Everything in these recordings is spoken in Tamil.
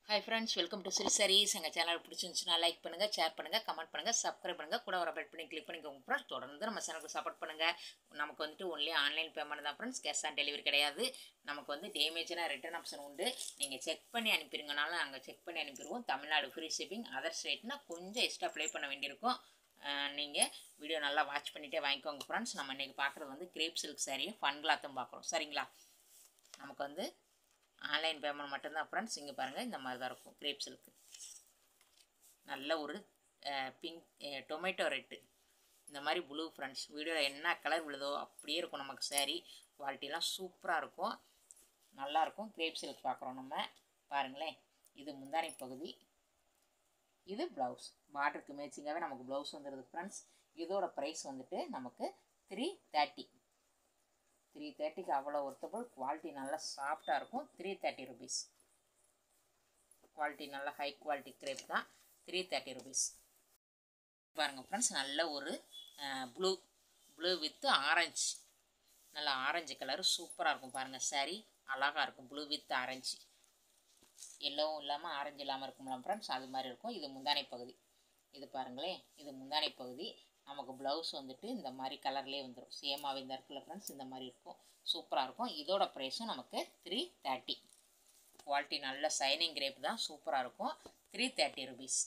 hi friends welcome to chill sarees எங்கள் சேனல் பிடிச்சிருந்துச்சுன்னா லைக் பண்ணுங்கள் ஷேர் பண்ணுங்கள் கமெண்ட் பண்ணுங்கள் சப்ஸ்கிரைப் பண்ணுங்கள் கூட ஒரு பெல் பண்ணி கிளிக் பண்ணிக்கோங்க ஃப்ரெண்ட்ஸ் தொடர்ந்து நம்ம சேனலுக்கு சப்போர்ட் பண்ணுங்கள் நமக்கு வந்துட்டு ஒன்லி ஆன்லைன் பேமெண்ட் தான் ஃப்ரெண்ட்ஸ் கேஷ் ஆன் டெலிவரி கிடையாது நமக்கு வந்து டேமேஜ்னா ரிட்டர்ன் ஆப்ஷன் உண்டு நீங்கள் செக் பண்ணி அனுப்பிடுங்கனாலும் நாங்கள் செக் பண்ணி அனுப்பிடுவோம் தமிழ்நாடு ஃப்ரீ ஷிப்பிங் அதர் ஸ்டேட்னா கொஞ்சம் எக்ஸ்ட்ரா ப்ளே பண்ண வேண்டியிருக்கும் நீங்கள் வீடியோ நல்லா வாட்ச் பண்ணிகிட்டே வாங்கிக்கோங்க ஃப்ரெண்ட்ஸ் நம்ம இன்றைக்கி பார்க்குறது வந்து கிரேப் சில்க் சாரியும் ஃபன் கிளாத்தும் பார்க்குறோம் சரிங்களா நமக்கு வந்து ஆன்லைன் பேமெண்ட் மட்டும்தான் ஃப்ரெண்ட்ஸ் இங்கே பாருங்கள் இந்த மாதிரி தான் இருக்கும் கிரேப் சில்க்கு நல்ல ஒரு பிங்க் டொமேட்டோ ரெட்டு இந்த மாதிரி ப்ளூ ஃப்ரெண்ட்ஸ் வீடியோவில் என்ன கலர் விழுதோ அப்படியே இருக்கும் நமக்கு saree குவாலிட்டிலாம் சூப்பராக இருக்கும் நல்லாயிருக்கும் கிரேப் சில்க் பார்க்குறோம் நம்ம பாருங்களேன் இது முந்தானை பகுதி இது ப்ளவுஸ் பார்டருக்கு மேட்சிங்காகவே நமக்கு ப்ளவுஸ் வந்துடுது ஃப்ரெண்ட்ஸ் இதோட ப்ரைஸ் வந்துட்டு நமக்கு த்ரீ தேர்ட்டி த்ரீ தேர்ட்டிக்கு அவ்வளோ ஒர்த்தபிள் குவாலிட்டி நல்லா சாஃப்டாக இருக்கும் த்ரீ தேர்ட்டி ருபீஸ் குவாலிட்டி நல்லா ஹை குவாலிட்டி கிரேப் தான் த்ரீ தேர்ட்டி ருபீஸ் பாருங்கள் ஃப்ரெண்ட்ஸ் நல்ல ஒரு ப்ளூ ப்ளூ வித் ஆரஞ்சு நல்ல ஆரஞ்சு கலர் சூப்பராக இருக்கும் பாருங்கள் saree அழகாக இருக்கும் ப்ளூ வித் ஆரஞ்சு எல்லோவும் இல்லாமல் ஆரஞ்சு இல்லாமல் இருக்கும்ல ஃப்ரெண்ட்ஸ் அது மாதிரி இருக்கும் இது முந்தானை பகுதி இது பாருங்களேன் இது முந்தானை பகுதி நமக்கு ப்ளவுஸ் வந்துட்டு இந்த மாதிரி கலர்லேயே வந்துடும் சேமாவே இந்த இருக்குல்ல ஃப்ரெண்ட்ஸ் இந்த மாதிரி இருக்கும் சூப்பராக இருக்கும் இதோட ப்ரைஸும் நமக்கு த்ரீ தேர்ட்டி குவாலிட்டி நல்ல சைனிங் கிரேப் தான் சூப்பராக இருக்கும் த்ரீ தேர்ட்டி ருபீஸ்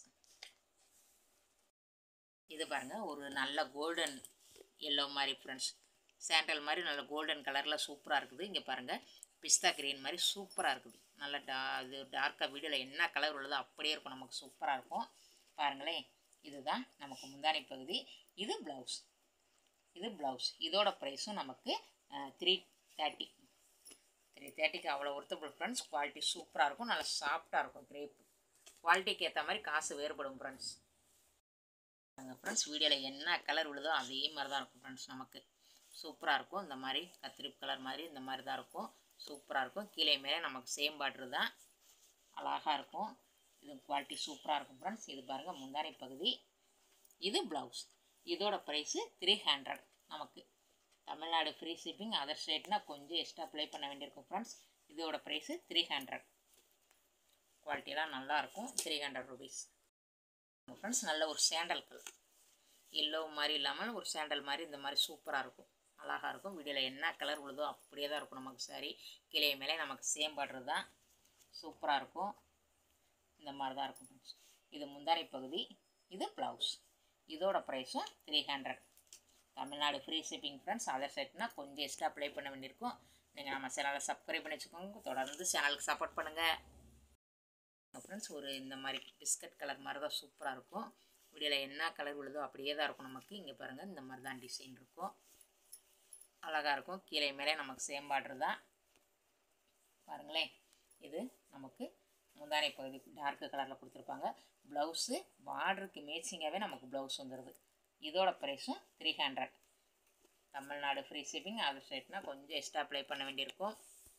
இது பாருங்கள் ஒரு நல்ல கோல்டன் எல்லோ மாதிரி ஃப்ரெண்ட்ஸ் சாண்டல் மாதிரி நல்ல கோல்டன் கலரில் சூப்பராக இருக்குது இங்கே பாருங்கள் பிஸ்தா கிரீன் மாதிரி சூப்பராக இருக்குது நல்ல டா இது டார்க்காக வீடியோவில் என்ன கலர் உள்ளதோ அப்படியே இருக்கும் நமக்கு சூப்பராக இருக்கும் பாருங்களேன் இதுதான் நமக்கு முந்தானை பகுதி இது ப்ளவுஸ் இது ப்ளவுஸ் இதோட ப்ரைஸும் நமக்கு த்ரீ தேர்ட்டி த்ரீ தேர்ட்டிக்கு அவ்வளோ ஒர்த்தபிள் ஃப்ரெண்ட்ஸ் குவாலிட்டி சூப்பராக இருக்கும் நல்லா சாஃப்டாக இருக்கும் கிரேப்பு குவாலிட்டிக்கு ஏற்ற மாதிரி காசு வேறுபடும் ஃப்ரெண்ட்ஸ் ஃப்ரெண்ட்ஸ் வீடியோவில் என்ன கலர் விழுதோ அதே மாதிரி தான் இருக்கும் ஃப்ரெண்ட்ஸ் நமக்கு சூப்பராக இருக்கும் இந்த மாதிரி கத்திரிப்பு கலர் மாதிரி இந்த மாதிரி தான் இருக்கும் சூப்பராக இருக்கும் கீழே மேலே நமக்கு சேம் பார்டர் தான் அழகாக இருக்கும் இது குவாலிட்டி சூப்பராக இருக்கும் ஃப்ரெண்ட்ஸ் இது பாருங்கள் முந்தானை பகுதி இது ப்ளவுஸ் இதோட ப்ரைஸு த்ரீ ஹண்ட்ரட் நமக்கு தமிழ்நாடு ஃப்ரீ ஷிப்பிங் அதர் ஸ்டேட்னால் கொஞ்சம் எக்ஸ்ட்ரா ப்ளே பண்ண வேண்டியிருக்கும் ஃப்ரெண்ட்ஸ் இதோட ப்ரைஸு த்ரீ ஹண்ட்ரட் குவாலிட்டிலாம் நல்லாயிருக்கும் த்ரீ ஹண்ட்ரட் ருபீஸ் ஃப்ரெண்ட்ஸ் நல்ல ஒரு சேண்டல் கலர் எல்லோ மாதிரி இல்லாமல் ஒரு சேண்டல் மாதிரி இந்த மாதிரி சூப்பராக இருக்கும் அழகாக இருக்கும் வீடியோவில் என்ன கலர் உள்ளதோ அப்படியே தான் இருக்கும் நமக்கு சாரி கீழே மேலே நமக்கு சேம் பார்டர் தான் சூப்பராக இருக்கும் இந்த மாதிரி தான் இருக்கும் ஃப்ரெண்ட்ஸ் இது முந்தானை பகுதி இது ப்ளவுஸ் இதோட ப்ரைஸும் three hundred Tamil Nadu free shipping friends other சைட்னா கொஞ்சம் எக்ஸ்ட்ரா ப்ளே பண்ண வேண்டியிருக்கும் நீங்கள் நம்ம சேனலை சப்ஸ்கிரைப் பண்ணி வச்சுக்கோங்க தொடர்ந்து சேனலுக்கு சப்போர்ட் பண்ணுங்கள் ஃப்ரெண்ட்ஸ் ஒரு இந்த மாதிரி பிஸ்கட் கலர் மாதிரி தான் சூப்பராக இருக்கும் வீடியோவில் என்ன கலர் விழுதோ அப்படியே தான் இருக்கும் நமக்கு இங்கே பாருங்கள் இந்த மாதிரி தான் டிசைன் இருக்கும் அழகாக இருக்கும் கீழே மேலே நமக்கு சேம் பார்டர் தான் பாருங்களேன் இது நமக்கு முந்தானை பகுதி டார்க்கு கலரில் கொடுத்துருப்பாங்க ப்ளவுஸு பார்டருக்கு மேட்சிங்காகவே நமக்கு ப்ளவுஸ் வந்துடுது இதோட ப்ரைஸும் three hundred Tamil Nadu free shipping other ஸ்டேட்னா கொஞ்சம் எக்ஸ்ட்ரா ப்ளே பண்ண வேண்டியிருக்கும்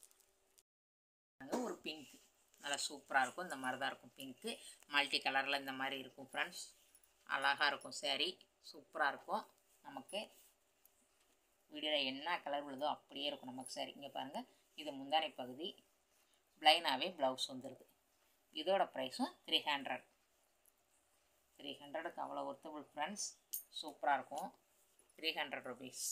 ஒரு பிங்க் நல்லா சூப்பராக இருக்கும் இந்த மாதிரி தான் இருக்கும் பிங்க்கு மல்டி கலரில் இந்த மாதிரி இருக்கும் ஃப்ரெண்ட்ஸ் அழகாக இருக்கும் சேரீ சூப்பராக இருக்கும் நமக்கு வீடியோவில் என்ன கலர் விழுதோ அப்படியே இருக்கும் நமக்கு சாரி இங்கே பாருங்கள் இது முந்தானை பகுதி ப்ளைனாகவே ப்ளவுஸ் வந்துடுது இதோட ப்ரைஸும் த்ரீ ஹண்ட்ரட் த்ரீ ஹண்ட்ரடுக்கு அவ்வளோ ஒர்த்தபிள் ஃப்ரெண்ட்ஸ் சூப்பராக இருக்கும் த்ரீ ஹண்ட்ரட் ருபீஸ்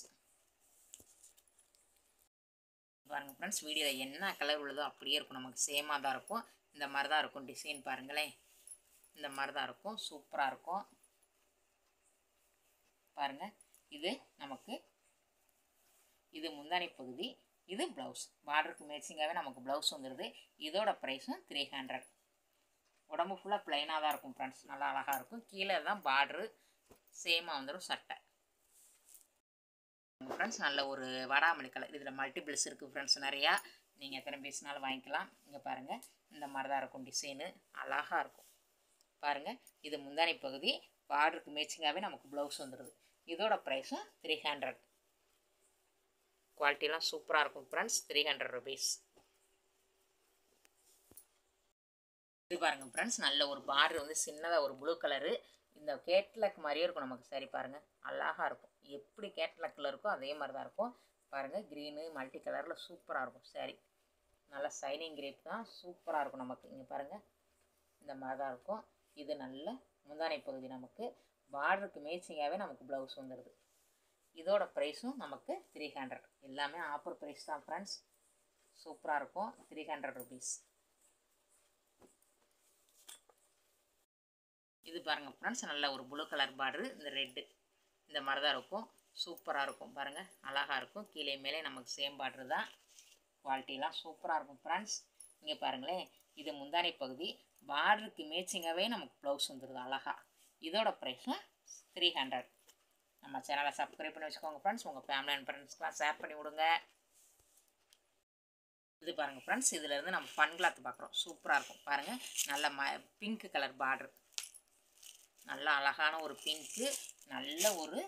பாருங்கள் ஃப்ரெண்ட்ஸ் வீடியோவில் என்ன கலர் உள்ளதோ அப்படியே இருக்கும் நமக்கு சேமாக தான் இருக்கும் இந்த மாதிரி தான் இருக்கும் டிசைன் பாருங்களேன் இந்த மாதிரி தான் இருக்கும் சூப்பராக இருக்கும் பாருங்கள் இது நமக்கு இது முந்தானை பகுதி இது ப்ளவுஸ் பார்டருக்கு மேட்சிங்காகவே நமக்கு ப்ளவுஸ் வந்துடுது இதோட ப்ரைஸும் த்ரீ ஹண்ட்ரட் உடம்பு ஃபுல்லாக ப்ளைனாக தான் இருக்கும் ஃப்ரெண்ட்ஸ் நல்லா அழகாக இருக்கும் கீழே தான் பார்ட்ரு சேமாக வந்துடும் சட்டை ஃப்ரெண்ட்ஸ் நல்ல ஒரு வடாமணி கலர் இதில் மல்டிபிள்ஸ் இருக்குது ஃப்ரெண்ட்ஸ் நிறையா நீங்கள் எத்தனை பீஸ்னாலும் வாங்கிக்கலாம் இங்கே பாருங்கள் இந்த மாதிரி தான் இருக்கும் டிசைனு அழகாக இருக்கும் பாருங்கள் இது முந்தானை பகுதி பார்டருக்கு மேட்சிங்காகவே நமக்கு ப்ளவுஸ் வந்துடுது இதோட ப்ரைஸும் த்ரீ ஹண்ட்ரட் குவாலிட்டிலாம் சூப்பராக இருக்கும் ஃப்ரெண்ட்ஸ் த்ரீ ஹண்ட்ரட் ருபீஸ் இது பாருங்கள் ஃப்ரெண்ட்ஸ் நல்ல ஒரு பார்டர் வந்து சின்னதாக ஒரு ப்ளூ கலரு இந்த கேட்லக் மாதிரியே இருக்கும் நமக்கு சரி பாருங்கள் அழகாக இருக்கும் எப்படி கேட்லக்கில் இருக்கோ அதே மாதிரி தான் இருக்கும் பாருங்கள் க்ரீனு மல்டி கலரில் சூப்பராக இருக்கும் சாரி நல்லா சைனிங் கிரேப் தான் சூப்பராக இருக்கும் நமக்கு இங்கே பாருங்கள் இந்த மாதிரி தான் இருக்கும் இது நல்ல முந்தானை பகுதி நமக்கு பார்டருக்கு மேட்சிங்காகவே நமக்கு ப்ளவுஸ் வந்துடுது இதோட ப்ரைஸும் நமக்கு த்ரீ ஹண்ட்ரட் எல்லாமே ஆஃபர் ப்ரைஸ் தான் ஃப்ரெண்ட்ஸ் சூப்பராக இருக்கும் த்ரீ ஹண்ட்ரட் ருபீஸ் இது பாருங்கள் ஃப்ரெண்ட்ஸ் நல்ல ஒரு ப்ளூ கலர் பார்டரு இந்த ரெட்டு இந்த மாதிரி தான் இருக்கும் சூப்பராக இருக்கும் பாருங்கள் அழகாக இருக்கும் கீழே மேலே நமக்கு சேம் பார்டரு தான் குவாலிட்டிலாம் சூப்பராக இருக்கும் ஃப்ரெண்ட்ஸ் இங்கே பாருங்களேன் இது முந்தானை பகுதி பார்டருக்கு மேட்சிங்காகவே நமக்கு ப்ளவுஸ் வந்துடுது அழகா இதோட ப்ரைஸும் த்ரீ ஹண்ட்ரட் நம்ம சேனலை சப்ஸ்கிரைப் பண்ணி வச்சுக்கோங்க ஃப்ரெண்ட்ஸ் உங்கள் ஃபேமிலி அண்ட் ஃப்ரெண்ட்ஸ்க்கெலாம் ஷேர் பண்ணி விடுங்க இது பாருங்கள் ஃப்ரெண்ட்ஸ் இதிலேருந்து நம்ம ஃபன் கிளாத் பார்க்குறோம் சூப்பராக இருக்கும் பாருங்கள் நல்ல ம பிங்க் கலர் பார்டர் நல்ல அழகான ஒரு பிங்க்கு நல்ல ஒரு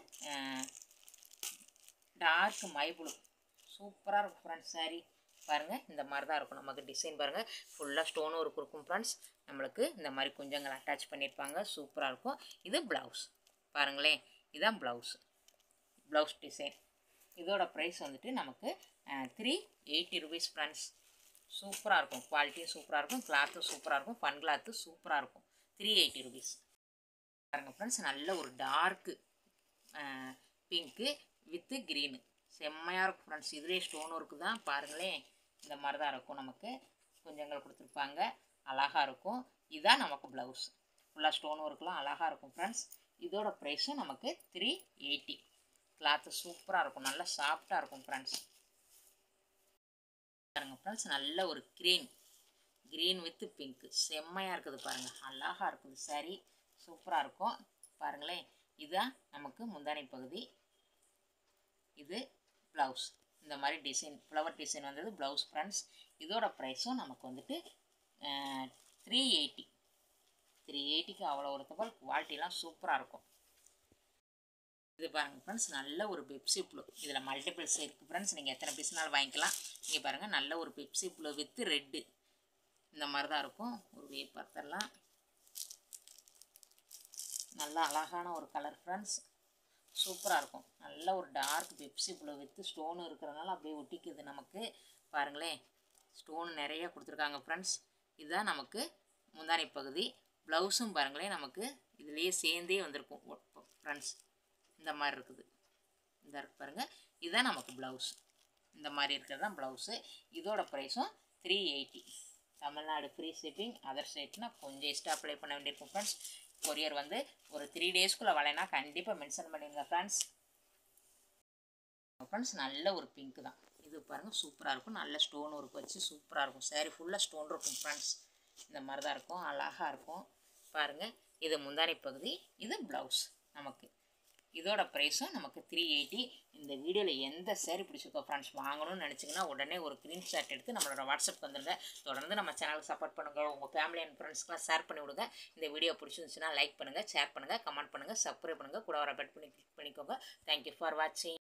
டார்க் மைபுளு சூப்பராக இருக்கும் ஃப்ரெண்ட்ஸ் சாரி பாருங்கள் இந்த மாதிரி தான் இருக்கும் நமக்கு டிசைன் பாருங்கள் ஃபுல்லாக ஸ்டோன் ஒர்க் இருக்கும் ஃப்ரெண்ட்ஸ் நம்மளுக்கு இந்த மாதிரி குஞ்சங்கள் அட்டாச் பண்ணியிருப்பாங்க சூப்பராக இருக்கும் இது ப்ளவுஸ் பாருங்களேன் இதுதான் ப்ளவுஸ் ப்ளவுஸ் டிசைன் இதோட ப்ரைஸ் வந்துட்டு நமக்கு த்ரீ எயிட்டி ருபீஸ் ஃப்ரெண்ட்ஸ் சூப்பராக இருக்கும் குவாலிட்டியும் சூப்பராக இருக்கும் கிளாத்தும் சூப்பராக இருக்கும் ஃபன் கிளாத்து சூப்பராக இருக்கும் த்ரீ எயிட்டி ருபீஸ் பாருங்கள் ஃப்ரெண்ட்ஸ் நல்ல ஒரு டார்க்கு பிங்க்கு வித்து க்ரீனு செம்மையாக இருக்கும் ஃப்ரெண்ட்ஸ் இதுவே ஸ்டோன் ஒர்க்கு தான் பாருங்களேன் இந்த மாதிரி தான் இருக்கும் நமக்கு குஞ்சங்கள் கொடுத்துருப்பாங்க அழகாக இருக்கும் இதுதான் நமக்கு ப்ளவுஸ் ஃபுல்லாக ஸ்டோன் ஒர்க்லாம் அழகாக இருக்கும் ஃப்ரெண்ட்ஸ் இதோட ப்ரைஸும் நமக்கு த்ரீ எயிட்டி கிளாத்து சூப்பராக இருக்கும் நல்லா சாஃப்டாக இருக்கும் ஃப்ரெண்ட்ஸ் பாருங்கள் ஃப்ரெண்ட்ஸ் நல்ல ஒரு க்ரீன் க்ரீன் வித்து பிங்க்கு செம்மையாக இருக்குது பாருங்கள் அழகாக இருக்குது சாரி சூப்பராக இருக்கும் பாருங்களேன் இதுதான் நமக்கு முந்தானை பகுதி இது ப்ளவுஸ் இந்த மாதிரி டிசைன் ஃப்ளவர் டிசைன் வந்தது ப்ளவுஸ் ஃப்ரெண்ட்ஸ் இதோட ப்ரைஸும் நமக்கு வந்துட்டு த்ரீ எயிட்டி த்ரீ எயிட்டிக்கு அவ்வளோ ஒரு தபால் குவாலிட்டிலாம் சூப்பராக இருக்கும் இது பாருங்கள் ஃப்ரெண்ட்ஸ் நல்ல ஒரு பெப்சி ப்ளூ இதில் மல்டிபிள்ஸ் இருக்குது ஃப்ரெண்ட்ஸ் நீங்கள் எத்தனை பீஸ்னாலும் வாங்கிக்கலாம் இங்கே பாருங்கள் நல்ல ஒரு பெப்சி ப்ளூ வித்து ரெட்டு இந்த மாதிரி தான் இருக்கும் ஒரு வே பார்த்தரலாம் நல்லா அழகான ஒரு கலர் ஃப்ரெண்ட்ஸ் சூப்பராக இருக்கும் நல்ல ஒரு dark Pepsi blue with stone இருக்கிறதுனால அப்படியே ஒட்டிக்குது நமக்கு பாருங்களேன் ஸ்டோன் நிறைய கொடுத்துருக்காங்க ஃப்ரெண்ட்ஸ் இதுதான் நமக்கு முந்தானை பகுதி ப்ளவுஸும் பாருங்களேன் நமக்கு இதுலேயே சேர்ந்தே வந்திருக்கும் ஃப்ரெண்ட்ஸ் இந்த மாதிரி இருக்குது இந்த இருக்கு பாருங்கள் இதுதான் நமக்கு ப்ளவுஸ் இந்த மாதிரி இருக்கிறது தான் ப்ளவுஸு இதோட ப்ரைஸும் three eighty Tamil Nadu free shipping other ஸ்டேட்னா கொஞ்சம் எக்ஸ்ட்ரா அப்ளை பண்ண வேண்டியிருக்கும் ஃப்ரெண்ட்ஸ் கொரியர் வந்து ஒரு த்ரீ டேஸ்க்குள்ளே வரலைன்னா கண்டிப்பாக மென்ஷன் பண்ணிடுங்க ஃப்ரெண்ட்ஸ் ஃப்ரெண்ட்ஸ் நல்ல ஒரு பிங்க் தான் இது பாருங்கள் சூப்பராக இருக்கும் நல்ல ஸ்டோன் ஒர்க் வச்சு சூப்பராக இருக்கும் சாரி ஃபுல்லாக ஸ்டோன் இருக்கும் ஃப்ரெண்ட்ஸ் இந்த மாதிரி தான் இருக்கும் அழகாக இருக்கும் பாருங்கள் இது முந்தானை பகுதி இது ப்ளவுஸ் நமக்கு இதோட ப்ரைஸும் நமக்கு த்ரீ எயிட்டி இந்த வீடியோவில் எந்த சேரீ பிடிச்சிருக்கோ ஃப்ரெண்ட்ஸ் வாங்கணும்னு நினச்சிங்கன்னா உடனே ஒரு ஸ்க்ரீன்ஷாட் எடுத்து நம்மளோட வாட்ஸ்அப் வந்துடுங்க தொடர்ந்து நம்ம சேனலை சப்போர்ட் பண்ணுங்கள் உங்கள் ஃபேமிலி அண்ட் ஃப்ரெண்ட்ஸ்க்கெலாம் ஷேர் பண்ணி விடுங்க இந்த வீடியோ பிடிச்சிருந்துச்சுன்னா லைக் பண்ணுங்கள் ஷேர் பண்ணுங்கள் கமெண்ட் பண்ணுங்கள் சப்ஸ்கிரைப் பண்ணுங்கள் கூட வர பெட் பண்ணி கிளிக் பண்ணிக்கோங்க தேங்க்யூ ஃபார் வாட்சிங்